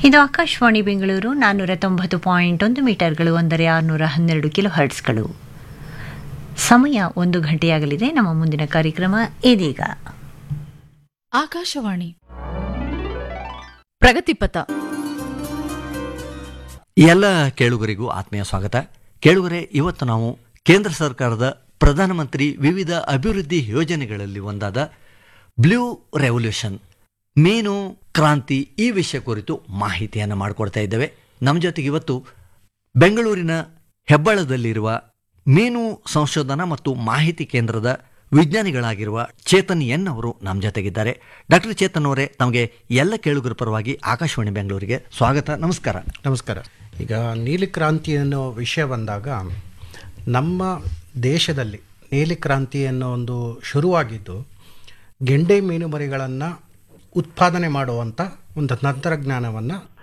ಇದು ಆಕಾಶವಾಣಿ ಬೆಂಗಳೂರು ನಾನ್ನೂರ ತೊಂಬತ್ತು ಪಾಯಿಂಟ್ ಒಂದು ಮೀಟರ್ಗಳು ಅಂದರೆ ಆರುನೂರ ಹನ್ನೆರಡು ಕಿಲೋ ಹರ್ಟ್ಸ್ಗಳು ಸಮಯ ಒಂದು ಗಂಟೆಯಾಗಲಿದೆ ನಮ್ಮ ಮುಂದಿನ ಕಾರ್ಯಕ್ರಮ ಇದೀಗ ಆಕಾಶವಾಣಿ ಪ್ರಗತಿಪಥ ಎಲ್ಲ ಕೇಳುಗರಿಗೂ ಆತ್ಮೀಯ ಸ್ವಾಗತ ಕೇಳುಗರೆ ಇವತ್ತು ನಾವು ಕೇಂದ್ರ ಸರ್ಕಾರದ ಪ್ರಧಾನಮಂತ್ರಿ ವಿವಿಧ ಅಭಿವೃದ್ಧಿ ಯೋಜನೆಗಳಲ್ಲಿ ಒಂದಾದ ಬ್ಲೂ ರೆವಲ್ಯೂಷನ್ ಮೀನು ಕ್ರಾಂತಿ ಈ ವಿಷಯ ಕುರಿತು ಮಾಹಿತಿಯನ್ನು ಮಾಡಿಕೊಡ್ತಾ ಇದ್ದೇವೆ ನಮ್ಮ ಜೊತೆಗೆ ಇವತ್ತು ಬೆಂಗಳೂರಿನ ಹೆಬ್ಬಾಳದಲ್ಲಿರುವ ಮೀನು ಸಂಶೋಧನಾ ಮತ್ತು ಮಾಹಿತಿ ಕೇಂದ್ರದ ವಿಜ್ಞಾನಿಗಳಾಗಿರುವ ಚೇತನ್ ಎನ್ ಅವರು ನಮ್ಮ ಜೊತೆಗಿದ್ದಾರೆ ಡಾಕ್ಟರ್ ಚೇತನ್ ಅವರೇ ತಮಗೆ ಎಲ್ಲ ಕೇಳುಗರ ಪರವಾಗಿ ಆಕಾಶವಾಣಿ ಬೆಂಗಳೂರಿಗೆ ಸ್ವಾಗತ ನಮಸ್ಕಾರ ನಮಸ್ಕಾರ ಈಗ ನೀಲಿ ಕ್ರಾಂತಿ ಅನ್ನೋ ವಿಷಯ ಬಂದಾಗ ನಮ್ಮ ದೇಶದಲ್ಲಿ ನೀಲಿ ಕ್ರಾಂತಿ ಅನ್ನೋ ಒಂದು ಶುರುವಾಗಿದ್ದು ಗೆಂಡೆ ಮೀನುಮರಿಗಳನ್ನು ಉತ್ಪಾದನೆ ಮಾಡುವಂಥ ಒಂದು ತಂತ್ರಜ್ಞಾನವನ್ನು